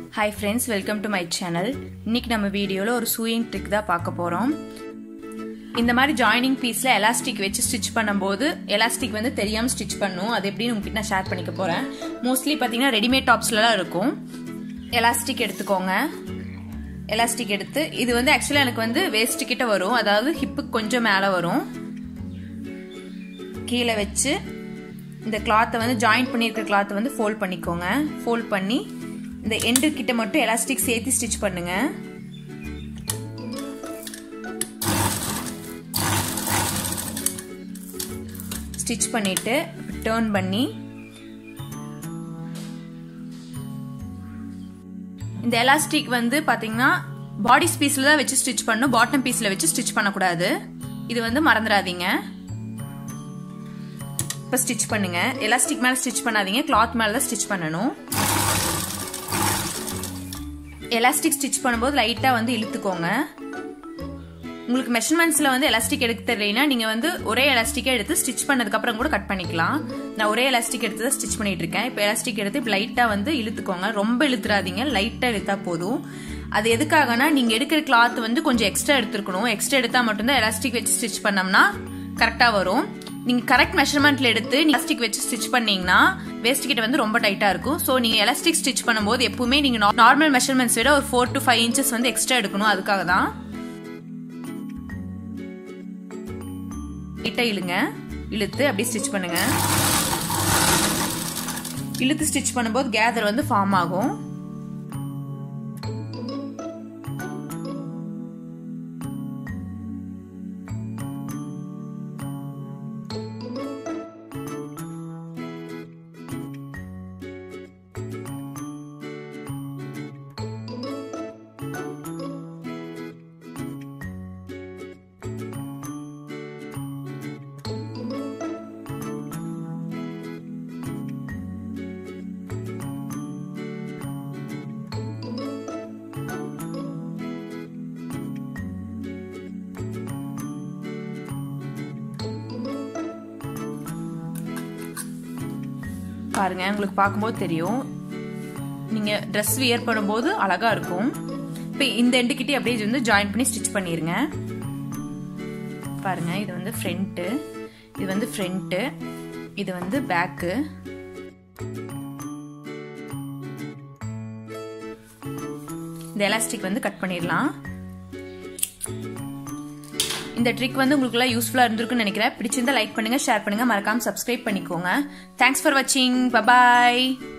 hi friends welcome to my channel இன்னைக்கு நம்ம வீடியோவில் ஒரு சூயிங் ட்ரிக் தான் பார்க்க போகிறோம் இந்த மாதிரி ஜாயினிங் பீஸில் எலாஸ்டிக் வச்சு ஸ்டிச் பண்ணும்போது எலாஸ்டிக் வந்து தெரியாமல் ஸ்டிச் பண்ணும் அது எப்படின்னு உங்ககிட்ட நான் ஷேர் பண்ணிக்க போகிறேன் மோஸ்ட்லி பார்த்தீங்கன்னா ரெடிமேட் டாப்ஸ்லலாம் இருக்கும் எலாஸ்டிக் எடுத்துக்கோங்க எலாஸ்டிக் எடுத்து இது வந்து ஆக்சுவலாக எனக்கு வந்து வேஸ்ட் கிட்ட வரும் அதாவது ஹிப்புக்கு கொஞ்சம் மேலே வரும் கீழே வச்சு இந்த கிளாத்தை வந்து ஜாயின் பண்ணியிருக்கிற கிளாத்தை வந்து ஃபோல்ட் பண்ணிக்கோங்க ஃபோல்ட் பண்ணி இந்த எண்டு கிட்ட மட்டும் எலாஸ்டிக் சேர்த்து ஸ்டிச் பண்ணுங்க ஸ்டிச் பண்ணிட்டு டேர்ன் பண்ணி இந்த எலாஸ்டிக் வந்து பாத்தீங்கன்னா பாடி பீஸ்ல தான் வச்சு ஸ்டிச் பண்ணும் பாட்டம் பீஸ்ல வச்சு ஸ்டிச் பண்ணக்கூடாது இது வந்து மறந்துடாதீங்க இப்போ ஸ்டிச் பண்ணுங்க எலாஸ்டிக் மேலே ஸ்டிச் பண்ணாதீங்க கிளாத் மேலே தான் ஸ்டிச் பண்ணணும் எலாஸ்டிக் ஸ்டிச் பண்ணும்போது லைட்டாக வந்து இழுத்துக்கோங்க உங்களுக்கு மெஷர்மெண்ட்ஸில் வந்து எலாஸ்டிக் எடுக்க தெரியலனா நீங்கள் வந்து ஒரே எலாஸ்டிக்கே எடுத்து ஸ்டிச் பண்ணதுக்கப்புறம் கூட கட் பண்ணிக்கலாம் நான் ஒரே எலாஸ்டிக் எடுத்து தான் ஸ்டிச் பண்ணிட்டு இருக்கேன் இப்போ எலாஸ்டிக் எடுத்து இப்போ லைட்டாக வந்து இழுத்துக்கோங்க ரொம்ப இழுத்துறாதீங்க லைட்டாக இழுத்தா போதும் அது எதுக்காகனா நீங்கள் எடுக்கிற கிளாத் வந்து கொஞ்சம் எக்ஸ்ட்ரா எடுத்துருக்கணும் எக்ஸ்ட்ரா எடுத்தால் மட்டும்தான் எலாஸ்டிக் வச்சு ஸ்டிச் பண்ணோம்னா கரெக்டாக வரும் நீங்கள் கரெக்ட் மெஷர்மெண்ட்ல எடுத்து எலாஸ்டிக் வச்சு ஸ்டிச் பண்ணீங்கன்னா வேஸ்ட் கிட்ட வந்து ரொம்ப டைட்டாக இருக்கும் ஸோ நீங்கள் எலாஸ்டிக் ஸ்டிச் பண்ணும்போது எப்பவுமே நீங்கள் நார்மல் மெஷர்மெண்ட்ஸ் விட ஒரு ஃபோர் டு ஃபைவ் இன்ச்சஸ் வந்து எக்ஸ்ட்ரா எடுக்கணும் அதுக்காக தான் லைட்டாக இழுங்க இழுத்து அப்படியே ஸ்டிச் பண்ணுங்க இழுத்து ஸ்டிச் பண்ணும்போது கேதர் வந்து ஃபார்ம் ஆகும் பாருங்க உங்களுக்கு பார்க்கும்போது தெரியும் நீங்க ட்ரெஸ் வியர் பண்ணும்போது அழகா இருக்கும் இப்போ இந்த எண்டுக்கிட்டே அப்படியே இது வந்து ஜாயின் பண்ணி ஸ்டிச் பண்ணிருங்க பாருங்க இது வந்து ஃப்ரண்ட்டு இது வந்து ஃப்ரண்ட்டு இது வந்து பேக்கு இந்த எலாஸ்டிக் வந்து கட் பண்ணிடலாம் இந்த ட்ரிக் வந்து உங்களுக்கு எல்லாம் யூஸ்ஃபுல்லா இருந்திருக்குன்னு நினைக்கிறேன் பிடிச்சிருந்தா லைக் பண்ணுங்க ஷேர் பண்ணுங்க மறக்காம சப்ஸ்கிரைப் பண்ணிக்கோங்க தேங்க்ஸ் ஃபார் வாட்சிங் பபாய்